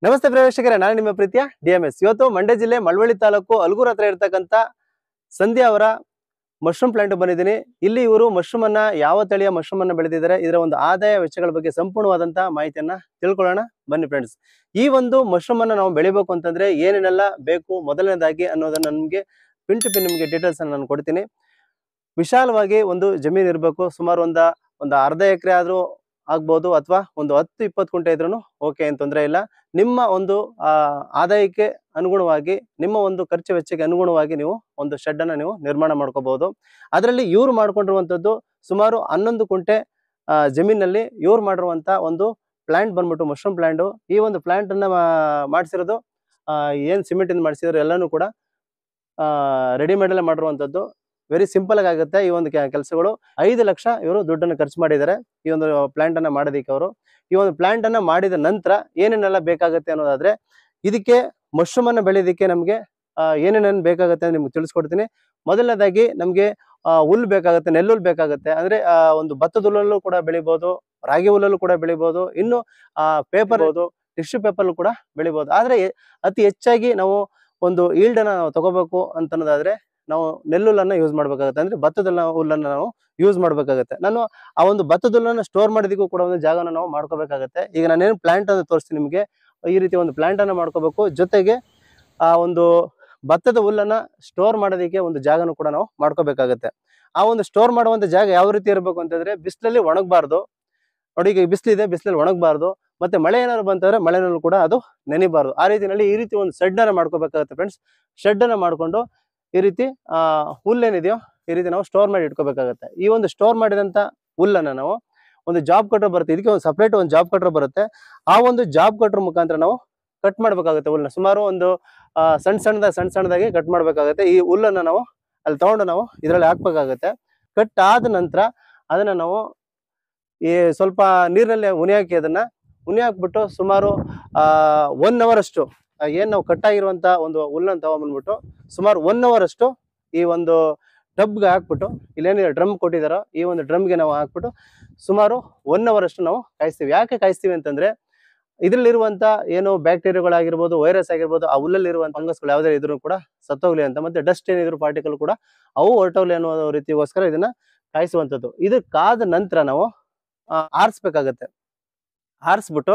ನಮಸ್ತೆ ಪ್ರೇಕ್ಷಕರೇ ನಾನು ನಿಮ್ಮ ಪ್ರೀತಿಯ ಡಿ ಎಂ ಎಸ್ ಇವತ್ತು ಮಂಡ್ಯ ಜಿಲ್ಲೆ ಮಳವಳ್ಳಿ ತಾಲೂಕು ಅಲ್ಗೂರ್ ಹತ್ರ ಇರ್ತಕ್ಕಂಥ ಸಂಧ್ಯಾ ಅವರ ಮಶ್ರೂಮ್ ಪ್ಲಾಂಟ್ ಬಂದಿದ್ದೀನಿ ಇಲ್ಲಿ ಇವರು ಮಶ್ರೂಮ್ ಅನ್ನ ಯಾವ ತಳಿಯ ಮಶ್ರೂಮ್ ಅನ್ನ ಬೆಳೆದಿದ್ದಾರೆ ಇದರ ಒಂದು ಆದಾಯ ವೆಚ್ಚಗಳ ಬಗ್ಗೆ ಸಂಪೂರ್ಣವಾದಂತಹ ಮಾಹಿತಿಯನ್ನ ತಿಳ್ಕೊಳ್ಳೋಣ ಬನ್ನಿ ಫ್ರೆಂಡ್ಸ್ ಈ ಒಂದು ಮಶ್ರೂಮ್ ಅನ್ನ ನಾವು ಬೆಳಿಬೇಕು ಅಂತಂದ್ರೆ ಏನೇನೆಲ್ಲ ಬೇಕು ಮೊದಲನೇದಾಗಿ ಅನ್ನೋದನ್ನ ನಮಗೆ ಪಿನ್ ಟು ಪಿನ್ ನಿಮಗೆ ಡೀಟೇಲ್ಸ್ ಅನ್ನ ನಾನು ಕೊಡ್ತೀನಿ ವಿಶಾಲವಾಗಿ ಒಂದು ಜಮೀನು ಇರಬೇಕು ಸುಮಾರು ಒಂದ ಒಂದು ಅರ್ಧ ಎಕರೆ ಆದ್ರೂ ಆಗ್ಬೋದು ಅಥವಾ ಒಂದು ಹತ್ತು ಇಪ್ಪತ್ತು ಕುಂಟೆ ಇದ್ರೂ ಓಕೆ ಏನು ತೊಂದರೆ ಇಲ್ಲ ನಿಮ್ಮ ಒಂದು ಆ, ಆದಾಯಕ್ಕೆ ಅನುಗುಣವಾಗಿ ನಿಮ್ಮ ಒಂದು ಖರ್ಚು ವೆಚ್ಚಕ್ಕೆ ಅನುಗುಣವಾಗಿ ನೀವು ಒಂದು ಶೆಡ್ ಅನ್ನ ನೀವು ನಿರ್ಮಾಣ ಮಾಡ್ಕೋಬಹುದು ಅದರಲ್ಲಿ ಇವ್ರು ಮಾಡ್ಕೊಂಡಿರುವಂತದ್ದು ಸುಮಾರು ಹನ್ನೊಂದು ಕುಂಟೆ ಆ, ಜಮೀನಲ್ಲಿ ಇವ್ರು ಮಾಡಿರುವಂತ ಒಂದು ಪ್ಲಾಂಟ್ ಬಂದ್ಬಿಟ್ಟು ಮಶ್ರೂಮ್ ಪ್ಲಾಂಟ್ ಈ ಒಂದು ಪ್ಲಾಂಟ್ ಅನ್ನ ಮಾಡಿಸಿರೋದು ಏನ್ ಸಿಮೆಂಟ್ ಇಂದ ಮಾಡಿಸಿದ್ರು ಎಲ್ಲಾನು ಕೂಡ ರೆಡಿಮೇಡ್ ಅಲ್ಲೇ ಮಾಡಿರುವಂತದ್ದು ವೆರಿ ಸಿಂಪಲ್ ಆಗಿ ಆಗುತ್ತೆ ಈ ಒಂದು ಕೆಲಸಗಳು ಐದು ಲಕ್ಷ ಇವರು ದುಡ್ಡನ್ನು ಖರ್ಚು ಮಾಡಿದ್ದಾರೆ ಈ ಒಂದು ಪ್ಲಾಂಟ್ ಅನ್ನ ಮಾಡೋದಕ್ಕೆ ಅವರು ಈ ಒಂದು ಪ್ಲಾಂಟ್ ಅನ್ನ ಮಾಡಿದ ನಂತರ ಏನೇನೆಲ್ಲ ಬೇಕಾಗುತ್ತೆ ಅನ್ನೋದಾದ್ರೆ ಇದಕ್ಕೆ ಮಶ್ರೂಮ್ ಅನ್ನ ಬೆಳೆಯೋದಕ್ಕೆ ನಮಗೆ ಏನೇನೇನು ಬೇಕಾಗುತ್ತೆ ಅಂತ ನಿಮ್ಗೆ ತಿಳಿಸ್ಕೊಡ್ತೀನಿ ಮೊದಲನೇದಾಗಿ ನಮಗೆ ಹುಲ್ಲು ಬೇಕಾಗುತ್ತೆ ನೆಲ್ಲುಲ್ ಬೇಕಾಗುತ್ತೆ ಅಂದ್ರೆ ಆ, ಒಂದು ಭತ್ತದ ಹುಲ್ಲಲ್ಲೂ ಕೂಡ ಬೆಳಿಬೋದು ರಾಗಿ ಹುಲ್ಲಲ್ಲೂ ಕೂಡ ಬೆಳಿಬೋದು ಇನ್ನು ಪೇಪರ್ ಟಿಶ್ಯೂ ಪೇಪರ್ ಕೂಡ ಬೆಳಿಬೋದು ಆದ್ರೆ ಎ- ಅತಿ ಹೆಚ್ಚಾಗಿ ನಾವು ಒಂದು ಈಲ್ಡ್ ಅನ್ನ ನಾವು ತಗೋಬೇಕು ಅಂತ ಅನ್ನೋದಾದ್ರೆ ನಾವು ನೆಲ್ಲುಲ್ಲನ್ನ ಯೂಸ್ ಮಾಡ್ಬೇಕಾಗುತ್ತೆ ಅಂದ್ರೆ ಭತ್ತದ ಹುಲ್ಲನ್ನ ನಾವು ಯೂಸ್ ಮಾಡ್ಬೇಕಾಗತ್ತೆ ನಾನು ಆ ಒಂದು ಭತ್ತದ ಹುಲ್ಲನ್ನ ಸ್ಟೋರ್ ಮಾಡೋದಕ್ಕೂ ಕೂಡ ಒಂದು ಜಾಗನ ನಾವು ಮಾಡ್ಕೋಬೇಕಾಗತ್ತೆ ಈಗ ನಾನೇನು ಪ್ಲಾಂಟ್ ಅನ್ನು ತೋರಿಸ್ತೀನಿ ನಿಮಗೆ ಈ ರೀತಿ ಒಂದು ಪ್ಲಾಂಟ್ ಅನ್ನ ಮಾಡ್ಕೋಬೇಕು ಜೊತೆಗೆ ಆ ಒಂದು ಭತ್ತದ ಹುಲ್ಲನ್ನ ಸ್ಟೋರ್ ಮಾಡೋದಕ್ಕೆ ಒಂದು ಜಾಗನೂ ಕೂಡ ನಾವು ಮಾಡ್ಕೋಬೇಕಾಗತ್ತೆ ಆ ಒಂದು ಸ್ಟೋರ್ ಮಾಡುವಂತ ಜಾಗ ಯಾವ ರೀತಿ ಇರಬೇಕು ಅಂತಂದ್ರೆ ಬಿಸಿಲಲ್ಲಿ ಒಣಗಬಾರ್ದು ನೋಡಿ ಈಗ ಬಿಸಿಲಿದೆ ಬಿಸಿಲಲ್ಲಿ ಒಣಗಬಾರ್ದು ಮತ್ತೆ ಮಳೆ ಏನಾದ್ರು ಬಂತಂದ್ರೆ ಮಳೆನಲ್ಲೂ ಕೂಡ ಅದು ನೆನಿಬಾರ್ದು ಆ ರೀತಿನಲ್ಲಿ ಈ ರೀತಿ ಒಂದು ಶೆಡ್ ಅನ್ನ ಮಾಡ್ಕೋಬೇಕಾಗತ್ತೆ ಫ್ರೆಂಡ್ಸ್ ಶೆಡ್ ಅನ್ನ ಮಾಡ್ಕೊಂಡು ಈ ರೀತಿ ಆ ಹುಲ್ಲೇನಿದೆಯೋ ಈ ರೀತಿ ನಾವು ಸ್ಟೋರ್ ಮಾಡಿ ಇಟ್ಕೋಬೇಕಾಗತ್ತೆ ಈ ಒಂದು ಸ್ಟೋರ್ ಮಾಡಿದಂತ ಹುಲ್ಲನ್ನ ನಾವು ಒಂದು ಜಾಬ್ ಕಟ್ರ್ ಬರುತ್ತೆ ಇದಕ್ಕೆ ಒಂದು ಸಪ್ರೇಟ್ ಒಂದು ಜಾಬ್ ಕಟ್ರ್ ಬರುತ್ತೆ ಆ ಒಂದು ಜಾಬ್ ಕಟ್ರ್ ಮುಖಾಂತರ ನಾವು ಕಟ್ ಮಾಡ್ಬೇಕಾಗುತ್ತೆ ಹುಲ್ಲನ್ನ ಸುಮಾರು ಒಂದು ಆ, ಸಣ್ಣ ಸಣ್ಣದಾಗಿ ಸಣ್ಣ ಸಣ್ಣದಾಗಿ ಕಟ್ ಮಾಡ್ಬೇಕಾಗುತ್ತೆ ಈ ಹುಲ್ಲನ್ನ ನಾವು ಅಲ್ಲಿ ತಗೊಂಡು ನಾವು ಇದರಲ್ಲಿ ಹಾಕ್ಬೇಕಾಗತ್ತೆ ಕಟ್ ಆದ ನಂತರ ಅದನ್ನ ನಾವು ಈ ಸ್ವಲ್ಪ ನೀರಿನಲ್ಲಿ ಉನಿ ಹಾಕಿ ಅದನ್ನ ಉನಿ ಹಾಕ್ಬಿಟ್ಟು ಸುಮಾರು ಆ ಒನ್ ಅವರ್ ಅಷ್ಟು ಆ, ಏನ್ ನಾವು ಕಟ್ ಆಗಿರುವಂತ ಒಂದು ಹುಲ್ಲನ್ನು ತಗೊಂಡ್ಬಂದ್ಬಿಟ್ಟು ಸುಮಾರು ಒನ್ ಅವರ್ ಅಷ್ಟು ಈ ಒಂದು ಟಬ್ಗೆ ಹಾಕ್ಬಿಟ್ಟು ಇಲ್ಲೇನಿದೆ ಡ್ರಮ್ ಕೊಟ್ಟಿದಾರೋ ಈ ಒಂದು ಡ್ರಮ್ಗೆ ನಾವು ಹಾಕ್ಬಿಟ್ಟು ಸುಮಾರು ಒನ್ ಅವರ್ ಅಷ್ಟು ನಾವು ಕಾಯಿಸ್ತೀವಿ ಯಾಕೆ ಕಾಯಿಸ್ತೀವಿ ಅಂತಂದ್ರೆ ಇದ್ರಲ್ಲಿರುವಂತ ಏನು ಬ್ಯಾಕ್ಟೀರಿಯಾಗಳಾಗಿರ್ಬೋದು ವೈರಸ್ ಆಗಿರ್ಬೋದು ಆ ಹುಲ್ಲಲ್ಲಿರುವಂತ ಫಂಗಸ್ಗಳು ಯಾವುದೇ ಇದ್ರು ಕೂಡ ಸತ್ತೋಗ್ಲಿ ಅಂತ ಮತ್ತೆ ಡಸ್ಟ್ ಏನಿದ್ರು ಪಾರ್ಟಿಕಲ್ ಕೂಡ ಅವು ಹೊರಟೋಗ್ಲಿ ಅನ್ನೋ ರೀತಿಗೋಸ್ಕರ ಇದನ್ನ ಕಾಯಿಸುವಂಥದ್ದು ಇದು ಕಾದ ನಂತರ ನಾವು ಆ, ಆರಿಸ್ಬೇಕಾಗತ್ತೆ ಆರಿಸ್ಬಿಟ್ಟು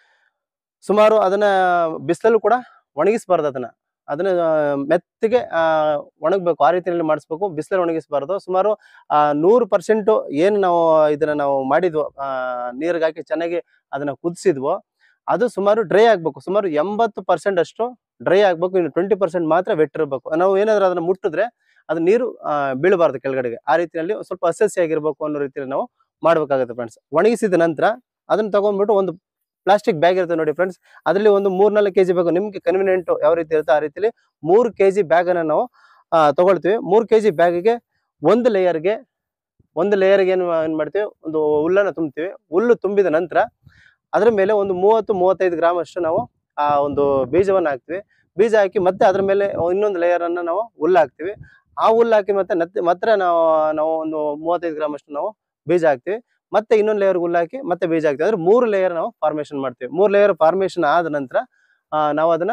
ಸುಮಾರು ಅದನ್ನ ಬಿಸಿಲಲ್ಲೂ ಕೂಡ ಒಣಗಿಸ್ಬಾರ್ದು ಅದನ್ನ ಅದನ್ನ ಆ, ಮೆತ್ತಗೆ ಆ, ಒಣಗಬೇಕು ಆ ರೀತಿಯಲ್ಲಿ ಮಾಡಿಸ್ಬೇಕು ಬಿಸಿಲಲ್ಲಿ ಒಣಗಿಸ್ಬಾರ್ದು ಸುಮಾರು ಆ, ನೂರು ಪರ್ಸೆಂಟ್ ಏನು ನಾವು ಇದನ್ನ ನಾವು ಮಾಡಿದ್ವು ಆ, ನೀರಿಗೆ ಹಾಕಿ ಚೆನ್ನಾಗಿ ಅದನ್ನ ಕುದಿಸಿದ್ವೋ ಅದು ಸುಮಾರು ಡ್ರೈ ಆಗ್ಬೇಕು ಸುಮಾರು ಎಂಬತ್ತು ಪರ್ಸೆಂಟ್ ಅಷ್ಟು ಡ್ರೈ ಆಗ್ಬೇಕು ಇನ್ನು ಟ್ವೆಂಟಿ ಪರ್ಸೆಂಟ್ ಮಾತ್ರ ವೆಟ್ ಇರಬೇಕು ನಾವು ಏನಾದ್ರೂ ಅದನ್ನ ಮುಟ್ಟಿದ್ರೆ ಅದು ನೀರು ಆ, ಬೀಳಬಾರ್ದು ಕೆಳಗಡೆಗೆ ಆ ರೀತಿಯಲ್ಲಿ ಒಂದ್ ಸ್ವಲ್ಪ ಹಸಿ ಆಗಿರ್ಬೇಕು ಅನ್ನೋ ರೀತಿಯಲ್ಲಿ ನಾವು ಮಾಡ್ಬೇಕಾಗುತ್ತೆ ಫ್ರೆಂಡ್ಸ್ ಒಣಗಿಸಿದ ನಂತರ ಅದನ್ನ ತಗೊಂಡ್ಬಿಟ್ಟು ಒಂದು ಪ್ಲಾಸ್ಟಿಕ್ ಬ್ಯಾಗ್ ಇರುತ್ತೆ ನೋಡಿ ಫ್ರೆಂಡ್ಸ್ ಅದರಲ್ಲಿ ಒಂದು ಮೂರ್ನಾಲ್ಕು ಕೆಜಿ ಬೇಕು ನಿಮ್ಗೆ ಕನ್ವಿನಿಯೆಂಟ್ ಯಾವ ರೀತಿ ಇರುತ್ತೆ ಆ ರೀತಿಯಲ್ಲಿ ಮೂರು ಕೆಜಿ ಬ್ಯಾಗ್ ಅನ್ನ ನಾವು ಆ, ತಗೊಳ್ತೀವಿ ಮೂರು ಕೆಜಿ ಬ್ಯಾಗಿಗೆ ಒಂದು ಲೇಯರ್ಗೆ ಒಂದು ಲೇಯರ್ಗೆ ಏನು ಏನ್ ಮಾಡ್ತೀವಿ ಒಂದು ಹುಲ್ಲನ್ನ ತುಂಬ್ತೀವಿ ಹುಲ್ಲು ತುಂಬಿದ ನಂತರ ಅದ್ರ ಮೇಲೆ ಒಂದು ಮೂವತ್ತು ಮೂವತ್ತೈದು ಗ್ರಾಮ್ ಅಷ್ಟು ನಾವು ಆ ಒಂದು ಬೀಜವನ್ನ ಹಾಕ್ತಿವಿ ಬೀಜ ಹಾಕಿ ಮತ್ತೆ ಅದ್ರ ಮೇಲೆ ಇನ್ನೊಂದು ಲೇಯರ್ ಅನ್ನ ನಾವು ಹುಲ್ಲು ಹಾಕ್ತಿವಿ ಆ ಹುಲ್ಲು ಹಾಕಿ ಮತ್ತೆ ಮತ್ತೆ ಮತ್ತೆ ನಾವು ನಾವು ಒಂದು ಮೂವತ್ತೈದು ಗ್ರಾಮ್ ಅಷ್ಟು ನಾವು ಬೀಜ ಹಾಕ್ತಿವಿ ಮತ್ತೆ ಇನ್ನೊಂದು ಲೇಯರ್ ಹುಲ್ಲು ಹಾಕಿ ಮತ್ತೆ ಬೀಜ ಹಾಕ್ತಿವಿ ಅಂದ್ರೆ ಮೂರು ಲೇಯರ್ ನಾವು ಫಾರ್ಮೇಶನ್ ಮಾಡ್ತೀವಿ ಮೂರು ಲೇಯರ್ ಫಾರ್ಮೇಶನ್ ಆದ ನಂತರ ಆ, ನಾವು ಅದನ್ನ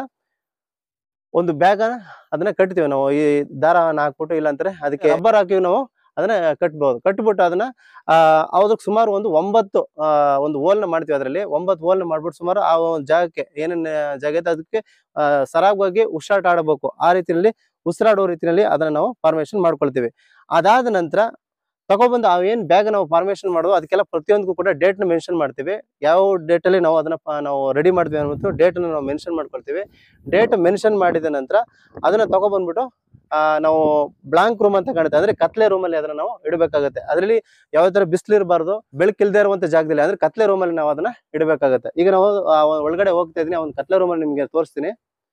ಒಂದು ಬ್ಯಾಗ್ ಅದನ್ನ ಕಟ್ತೀವಿ ನಾವು ಈ ದಾರವನ್ನ ಹಾಕ್ಬಿಟ್ಟು ಇಲ್ಲ ಅಂತಾರೆ ಅದಕ್ಕೆ ರಬ್ಬರ್ ಹಾಕಿವಿ ನಾವು ಅದನ್ನ ಕಟ್ಬಹುದು ಕಟ್ಬಿಟ್ಟು ಅದನ್ನ ಆ ಅದಕ್ಕೆ ಸುಮಾರು ಒಂದು ಒಂಬತ್ತು ಆ, ಒಂದು ಹೋಲ್ನ ಮಾಡ್ತೀವಿ ಅದರಲ್ಲಿ ಒಂಬತ್ತು ಹೋಲ್ನ ಮಾಡ್ಬಿಟ್ಟು ಸುಮಾರು ಆ ಒಂದು ಜಾಗಕ್ಕೆ ಏನೇನ್ ಜಾಗ ಐತೆ ಅದಕ್ಕೆ ಆ, ಸರಾಗವಾಗಿ ಉಸಿರಾಟ ಆಡಬೇಕು ಆ ರೀತಿಯಲ್ಲಿ ಉಸಿರಾಡೋ ರೀತಿಯಲ್ಲಿ ಅದನ್ನ ನಾವು ಫಾರ್ಮೇಶನ್ ಮಾಡ್ಕೊಳ್ತೀವಿ ಅದಾದ ನಂತರ ತಗೊಬಂದು ಆ ಏನ್ ಬ್ಯಾಗ್ ನಾವು ಫಾರ್ಮೇಶನ್ ಮಾಡೋದು ಅದಕ್ಕೆಲ್ಲ ಪ್ರತಿಯೊಂದಕ್ಕೂ ಕೂಡ ಡೇಟ್ ನ ಮೆನ್ಷನ್ ಮಾಡ್ತೀವಿ ಯಾವ ಡೇಟ್ ಅಲ್ಲಿ ನಾವು ಅದನ್ನ ಫ- ನಾವು ರೆಡಿ ಮಾಡ್ತೀವಿ ಅಂದ್ಬಿಟ್ಟು ಡೇಟ್ ನಾವು ಮೆನ್ಷನ್ ಮಾಡ್ಕೊಳ್ತೀವಿ ಡೇಟ್ ಮೆನ್ಷನ್ ಮಾಡಿದ ನಂತರ ಅದನ್ನ ತಗೊಬಂದ್ಬಿಟ್ಟು ಆ, ನಾವು ಬ್ಲಾಂಕ್ ರೂಮ್ ಅಂತ ಕಾಣುತ್ತೆ ಅಂದ್ರೆ ಕತ್ಲೆ ರೂಮ್ ಅಲ್ಲಿ ಅದನ್ನ ನಾವು ಇಡಬೇಕಾಗುತ್ತೆ ಅದರಲ್ಲಿ ಯಾವ ತರ ಬಿಸಿಲು ಇರಬಾರ್ದು ಬೆಳಕಿಲ್ದೇ ಇರುವಂತ ಜಾಗದಲ್ಲಿ ಅಂದ್ರೆ ಕತ್ಲೆ ರೂಮ್ ಅಲ್ಲಿ ನಾವು ಅದನ್ನ ಇಡಬೇಕಾಗುತ್ತೆ ಈಗ ನಾವು ಆ ಒಳಗಡೆ ಹೋಗ್ತಾ ಇದೀನಿ ಆ ಒಂದು ಕತ್ಲೆ ರೂಮ್ ಅಲ್ಲಿ ನಿಮ್ಗೆ ತೋರಿಸ್ತೀನಿ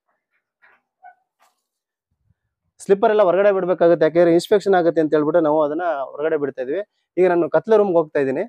ಸ್ಲಿಪ್ಪರ್ ಎಲ್ಲ ಹೊರಗಡೆ ಬಿಡ್ಬೇಕಾಗುತ್ತೆ ಯಾಕೆಂದ್ರೆ ಇನ್ಸ್ಪೆಕ್ಷನ್ ಆಗುತ್ತೆ ಅಂತ ಹೇಳ್ಬಿಟ್ಟು ನಾವು ಅದನ್ನ ಹೊರಗಡೆ ಬಿಡ್ತಾ ಇದೀವಿ ಈಗ ನಾನು ಕತ್ಲೆ ರೂಮ್ಗೆ ಹೋಗ್ತಾ ಇದ್ದೀನಿ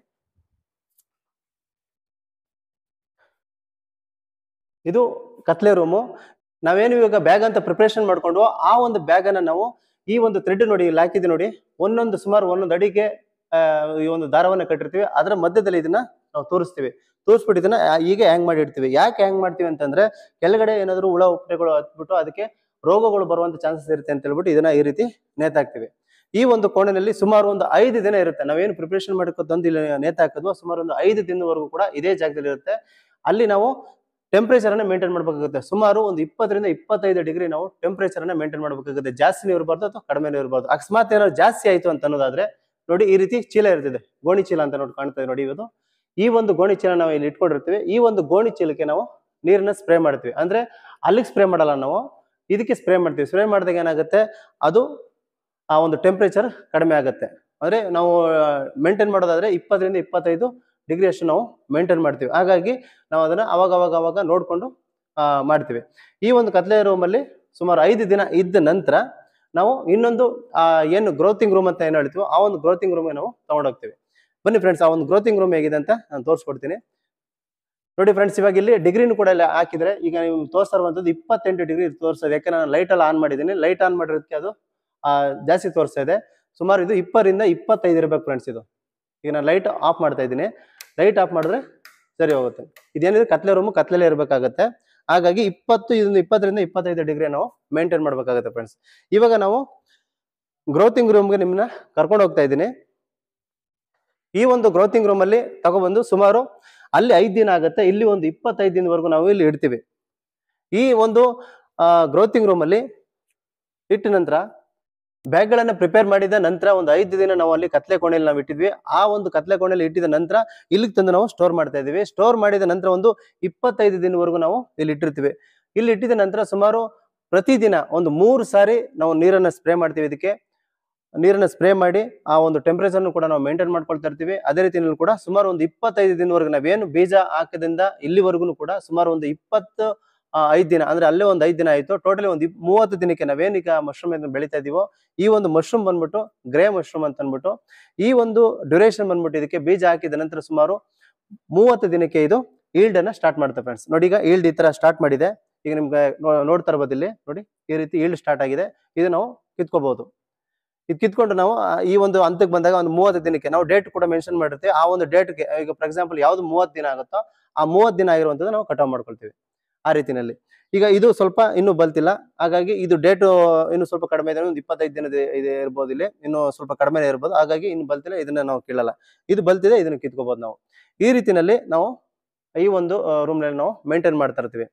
ಇದು ಕತ್ಲೆ ರೂಮು ನಾವೇನು ಇವಾಗ ಬ್ಯಾಗ್ ಅಂತ ಪ್ರಿಪರೇಷನ್ ಮಾಡ್ಕೊಂಡು ಆ ಒಂದು ಬ್ಯಾಗ್ ಅನ್ನ ನಾವು ಈ ಒಂದು ಥ್ರೆಡ್ ನೋಡಿ ಇಲ್ಲಿ ಹಾಕಿದ್ವಿ ನೋಡಿ ಒಂದೊಂದು ಸುಮಾರು ಒಂದೊಂದು ಅಡಿಗೆ ಆ, ಈ ಒಂದು ದಾರವನ್ನ ಕಟ್ಟಿರ್ತೀವಿ ಅದರ ಮಧ್ಯದಲ್ಲಿ ಇದನ್ನ ನಾವು ತೋರಿಸ್ತೀವಿ ತೋರಿಸ್ಬಿಟ್ಟು ಇದನ್ನ ಆ, ಹೀಗೆ ಹ್ಯಾಂಗ್ ಮಾಡಿ ಇಡ್ತೀವಿ ಯಾಕೆ ಹ್ಯಾಂಗ್ ಮಾಡ್ತೀವಿ ಅಂತಂದ್ರೆ ಕೆಳಗಡೆ ಏನಾದ್ರು ಹುಳ ಉಪ್ಪಟೆಗಳು ಹತ್ಬಿಟ್ಟು ಅದಕ್ಕೆ ರೋಗಗಳು ಬರುವಂತ ಚಾನ್ಸಸ್ ಇರುತ್ತೆ ಅಂತ ಹೇಳ್ಬಿಟ್ಟು ಇದನ್ನ ಈ ರೀತಿ ನೇತಾಕ್ತಿವಿ ಈ ಒಂದು ಕೋಣೆನಲ್ಲಿ ಸುಮಾರು ಒಂದು ಐದು ದಿನ ಇರುತ್ತೆ ನಾವೇನು ಪ್ರಿಪರೇಷನ್ ಮಾಡ್ಕೊ ತಂದು ಇಲ್ಲಿ ನೇತಾಕಿದ್ವೋ ಸುಮಾರು ಒಂದು ಐದು ದಿನದವರೆಗೂ ಕೂಡ ಇದೇ ಜಾಗದಲ್ಲಿ ಇರುತ್ತೆ ಅಲ್ಲಿ ನಾವು ಟೆಂಪರೇಚರ್ ಅನ್ನ ಮೇಂಟೈನ್ ಮಾಡಬೇಕಾಗುತ್ತೆ ಸುಮಾರು ಒಂದು ಇಪ್ಪತ್ತರಿಂದ ಇಪ್ಪತ್ತೈದು ಡಿಗ್ರಿ ನಾವು ಟೆಂಪರೇಚರ್ ಅನ್ನ ಮೇಂಟೈನ್ ಮಾಡಬೇಕಾಗುತ್ತೆ ಜಾಸ್ತಿನೂ ಇರಬಾರ್ದು ಅಥವಾ ಕಡಿಮೆನೂ ಇರಬಾರ್ದು ಅಕಸ್ಮಾತ್ ಏನಾದ್ರು ಜಾಸ್ತಿ ಆಯ್ತು ಅಂತ ಅನ್ನೋದಾದ್ರೆ ನೋಡಿ ಈ ರೀತಿ ಚೀಲ ಇರ್ತಿದೆ ಗೋಣಿ ಚೀಲ ಅಂತ ನೋಡಿ ಕಾಣ್ತದೆ ನೋಡಿ ಇವತ್ತು ಈ ಒಂದು ಗೋಣಿ ಚೀಲ ನಾವು ಇಲ್ಲಿ ಇಟ್ಕೊಂಡಿರ್ತೀವಿ ಈ ಒಂದು ಗೋಣಿ ಚೀಲಕ್ಕೆ ನಾವು ನೀರನ್ನ ಸ್ಪ್ರೇ ಮಾಡ್ತೀವಿ ಅಂದ್ರೆ ಅಲ್ಲಿಗೆ ಸ್ಪ್ರೇ ಮಾಡಲ್ಲ ನಾವು ಇದಕ್ಕೆ ಸ್ಪ್ರೇ ಮಾಡ್ತೀವಿ ಸ್ಪ್ರೇ ಮಾಡಿದಾಗ ಏನಾಗುತ್ತೆ ಅದು ಆ ಒಂದು ಟೆಂಪರೇಚರ್ ಕಡಿಮೆ ಆಗುತ್ತೆ ಅಂದ್ರೆ ನಾವು ಮೇಂಟೈನ್ ಮಾಡೋದಾದ್ರೆ ಇಪ್ಪತ್ತರಿಂದ ಇಪ್ಪತ್ತೈದು ಡಿಗ್ರಿ ಅಷ್ಟು ನಾವು ಮೇಂಟೈನ್ ಮಾಡ್ತೀವಿ ಹಾಗಾಗಿ ನಾವು ಅದನ್ನ ಅವಾಗ ಅವಾಗ ಅವಾಗ ನೋಡ್ಕೊಂಡು ಆ, ಮಾಡ್ತೀವಿ ಈ ಒಂದು ಕತ್ಲೆ ರೂಮಲ್ಲಿ ಸುಮಾರು ಐದು ದಿನ ಇದ್ದ ನಂತರ ನಾವು ಇನ್ನೊಂದು ಆ, ಏನು ಗ್ರೋತಿಂಗ್ ರೂಮ್ ಅಂತ ಏನು ಹೇಳ್ತೀವೋ ಆ ಒಂದು ಗ್ರೋತಿಂಗ್ ರೂಮ್ಗೆ ನಾವು ತಗೊಂಡೋಗ್ತೀವಿ ಬನ್ನಿ ಫ್ರೆಂಡ್ಸ್ ಆ ಒಂದು ಗ್ರೋತಿಂಗ್ ರೂಮ್ ಹೇಗಿದೆ ಅಂತ ನಾನು ತೋರಿಸ್ಕೊಡ್ತೀನಿ ನೋಡಿ ಫ್ರೆಂಡ್ಸ್ ಇವಾಗ ಇಲ್ಲಿ ಡಿಗ್ರಿನೂ ಕೂಡ ಇಲ್ಲಿ ಹಾಕಿದ್ರೆ ಈಗ ನೀವು ತೋರಿಸ್ತಾ ಇರುವಂತದ್ದು ಇಪ್ಪತ್ತೆಂಟು ಡಿಗ್ರಿ ತೋರಿಸ್ತದೆ ಯಾಕಂದ್ರೆ ನಾನು ಲೈಟ್ ಎಲ್ಲ ಆನ್ ಮಾಡಿದ್ದೀನಿ ಲೈಟ್ ಆನ್ ಮಾಡಿರೋದಕ್ಕೆ ಅದು ಆ, ಜಾಸ್ತಿ ತೋರಿಸ್ತಾ ಇದೆ ಸುಮಾರು ಇದು ಇಪ್ಪತ್ತರಿಂದ ಇಪ್ಪತ್ತೈದು ಇರಬೇಕು ಫ್ರೆಂಡ್ಸ್ ಇದು ಈಗ ನಾನು ಲೈಟ್ ಆಫ್ ಮಾಡ್ತಾ ಇದ್ದೀನಿ ಲೈಟ್ ಆಫ್ ಮಾಡಿದ್ರೆ ಸರಿ ಹೋಗುತ್ತೆ ಇದೇನಿದೆ ಕತ್ಲೆ ರೂಮು ಕತ್ಲೆಲ್ಲೇ ಇರಬೇಕಾಗತ್ತೆ ಹಾಗಾಗಿ ಇಪ್ಪತ್ತು ಇದೊಂದು ಇಪ್ಪತ್ತರಿಂದ ಇಪ್ಪತ್ತೈದು ಡಿಗ್ರಿ ನಾವು ಮೇಂಟೈನ್ ಮಾಡಬೇಕಾಗುತ್ತೆ ಫ್ರೆಂಡ್ಸ್ ಇವಾಗ ನಾವು ಗ್ರೋತಿಂಗ್ ರೂಮ್ಗೆ ನಿಮ್ಮನ್ನ ಕರ್ಕೊಂಡು ಹೋಗ್ತಾ ಇದ್ದೀನಿ ಈ ಒಂದು ಗ್ರೋತಿಂಗ್ ರೂಮ್ ಅಲ್ಲಿ ತಗೊಬಂದು ಸುಮಾರು ಅಲ್ಲಿ ಐದು ದಿನ ಆಗುತ್ತೆ ಇಲ್ಲಿ ಒಂದು ಇಪ್ಪತ್ತೈದು ದಿನವರೆಗೂ ನಾವು ಇಲ್ಲಿ ಇಡ್ತೀವಿ ಈ ಒಂದು ಗ್ರೋತಿಂಗ್ ರೂಮ್ ಅಲ್ಲಿ ಇಟ್ಟ ನಂತರ ಬ್ಯಾಗ್ಗಳನ್ನ ಪ್ರಿಪೇರ್ ಮಾಡಿದ ನಂತರ ಒಂದು ಐದು ದಿನ ನಾವು ಅಲ್ಲಿ ಕತ್ಲೆ ಕೋಣೆಯಲ್ಲಿ ನಾವು ಇಟ್ಟಿದ್ವಿ ಆ ಒಂದು ಕತ್ಲೆ ಕೋಣೆಯಲ್ಲಿ ಇಟ್ಟಿದ ನಂತರ ಇಲ್ಲಿಗೆ ತಂದು ನಾವು ಸ್ಟೋರ್ ಮಾಡ್ತಾ ಇದೀವಿ ಸ್ಟೋರ್ ಮಾಡಿದ ನಂತರ ಒಂದು ಇಪ್ಪತ್ತೈದು ದಿನವರೆಗೂ ನಾವು ಇಲ್ಲಿ ಇಟ್ಟಿರ್ತೀವಿ ಇಲ್ಲಿ ಇಟ್ಟಿದ ನಂತರ ಸುಮಾರು ಪ್ರತಿದಿನ ಒಂದು ಮೂರು ಸಾರಿ ನಾವು ನೀರನ್ನ ಸ್ಪ್ರೇ ಮಾಡ್ತೀವಿ ಇದಕ್ಕೆ ನೀರನ್ನ ಸ್ಪ್ರೇ ಮಾಡಿ ಆ ಒಂದು ಟೆಂಪರೇಚರ್ನು ಕೂಡ ನಾವು ಮೇಂಟೈನ್ ಮಾಡ್ಕೊಳ್ತಾ ಇರ್ತೀವಿ ಅದೇ ರೀತಿಯಲ್ಲಿ ಕೂಡ ಸುಮಾರು ಒಂದು ಇಪ್ಪತ್ತೈದು ದಿನವರೆಗೂ ನಾವೇನು ಬೀಜ ಹಾಕದಿಂದ ಇಲ್ಲಿವರೆಗೂ ಕೂಡ ಸುಮಾರು ಒಂದು ಇಪ್ಪತ್ತು ಆ, ಐದ್ ದಿನ ಅಂದ್ರೆ ಅಲ್ಲೇ ಒಂದು ಐದ್ ದಿನ ಆಯ್ತು ಟೋಟಲಿ ಒಂದು ಇಪ್- ಮೂವತ್ತು ದಿನಕ್ಕೆ ನಾವೇನೀಗ ಮಶ್ರೂಮ್ ಬೆಳೀತಾ ಇದೀವೋ ಈ ಒಂದು ಮಶ್ರೂಮ್ ಬಂದ್ಬಿಟ್ಟು ಗ್ರೇ ಮಶ್ರೂಮ್ ಅಂತ ಅಂದ್ಬಿಟ್ಟು ಈ ಒಂದು ಡ್ಯೂರೇಷನ್ ಬಂದ್ಬಿಟ್ಟು ಇದಕ್ಕೆ ಬೀಜ ಹಾಕಿದ ನಂತರ ಸುಮಾರು ಮೂವತ್ತು ದಿನಕ್ಕೆ ಇದು ಈಲ್ಡ್ ಅನ್ನ ಸ್ಟಾರ್ಟ್ ಮಾಡುತ್ತೆ ಫ್ರೆಂಡ್ಸ್ ನೋಡಿ ಈಗ ಈಲ್ಡ್ ಈ ತರ ಸ್ಟಾರ್ಟ್ ಮಾಡಿದೆ ಈಗ ನಿಮ್ಗೆ ನೋ- ನೋಡ್ತಾ ಇರ್ಬೋದು ಇಲ್ಲಿ ನೋಡಿ ಈ ರೀತಿ ಈಲ್ಡ್ ಸ್ಟಾರ್ಟ್ ಆಗಿದೆ ಇದು ನಾವು ಕಿತ್ಕೋಬಹುದು ಇದು ಕಿತ್ಕೊಂಡು ನಾವು ಆ, ಈ ಒಂದು ಹಂತಕ್ಕೆ ಬಂದಾಗ ಒಂದು ಮೂವತ್ತು ದಿನಕ್ಕೆ ನಾವು ಡೇಟ್ ಕೂಡ ಮೆನ್ಷನ್ ಮಾಡಿರ್ತೀವಿ ಆ ಒಂದು ಡೇಟ್ಗೆ ಈಗ ಫಾರ್ ಎಕ್ಸಾಂಪಲ್ ಯಾವ್ದು ಮೂವತ್ತು ದಿನ ಆಗುತ್ತೋ ಆ ಮೂವತ್ತು ದಿನ ಆಗಿರುವಂಥದ್ದು ನಾವು ಕಟಾವ್ ಮಾಡ್ಕೊಳ್ತೀವಿ ಆ ರೀತಿನಲ್ಲಿ ಈಗ ಇದು ಸ್ವಲ್ಪ ಇನ್ನೂ ಬಲ್ತಿಲ್ಲ ಹಾಗಾಗಿ ಇದು ಡೇಟ್ ಇನ್ನು ಸ್ವಲ್ಪ ಕಡಿಮೆ ಇದೆ ಒಂದು ಇಪ್ಪತ್ತೈದು ದಿನದ ಇದೆ ಇರ್ಬೋದು ಇಲ್ಲಿ ಇನ್ನು ಸ್ವಲ್ಪ ಕಡಿಮೆ ಇರ್ಬೋದು ಹಾಗಾಗಿ ಇನ್ನು ಬಲ್ತಿಲ್ಲ ಇದನ್ನ ನಾವು ಕೀಳಲ್ಲ ಇದು ಬಲ್ತಿದೆ ಇದನ್ನ ಕಿತ್ಕೋಬಹುದು ನಾವು ಈ ರೀತಿನಲ್ಲಿ ನಾವು ಈ ಒಂದು ರೂಮ್ ನಲ್ಲಿ ನಾವು ಮೇಂಟೈನ್ ಮಾಡ್ತಾ ಇರ್ತೀವಿ